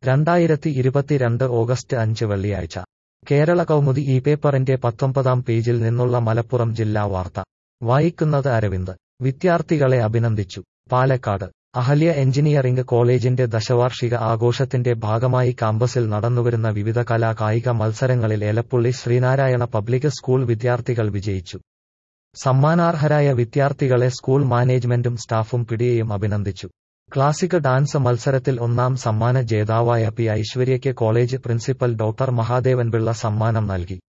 രണ്ടായിരത്തി ഇരുപത്തിരണ്ട് ഓഗസ്റ്റ് അഞ്ച് വെള്ളിയാഴ്ച കേരള കൗമുദി ഈ പേപ്പറിന്റെ പത്തൊമ്പതാം പേജിൽ നിന്നുള്ള മലപ്പുറം ജില്ലാ വാർത്ത വായിക്കുന്നത് അരവിന്ദ് വിദ്യാർത്ഥികളെ അഭിനന്ദിച്ചു പാലക്കാട് അഹല്യ എഞ്ചിനീയറിംഗ് കോളേജിന്റെ ദശവാർഷിക ആഘോഷത്തിന്റെ ഭാഗമായി കാമ്പസിൽ നടന്നുവരുന്ന വിവിധ കലാ കായിക മത്സരങ്ങളിൽ എലപ്പുള്ളി ശ്രീനാരായണ പബ്ലിക് സ്കൂൾ വിദ്യാർത്ഥികൾ വിജയിച്ചു സമ്മാനാർഹരായ വിദ്യാർത്ഥികളെ സ്കൂൾ മാനേജ്മെന്റും സ്റ്റാഫും പിടിയെയും അഭിനന്ദിച്ചു ക്ലാസിക് ഡാൻസ് മത്സരത്തിൽ ഒന്നാം സമ്മാന ജേതാവായ പി ഐശ്വര്യയ്ക്ക് college principal doctor Mahadevan Pillai സമ്മാനം നൽകി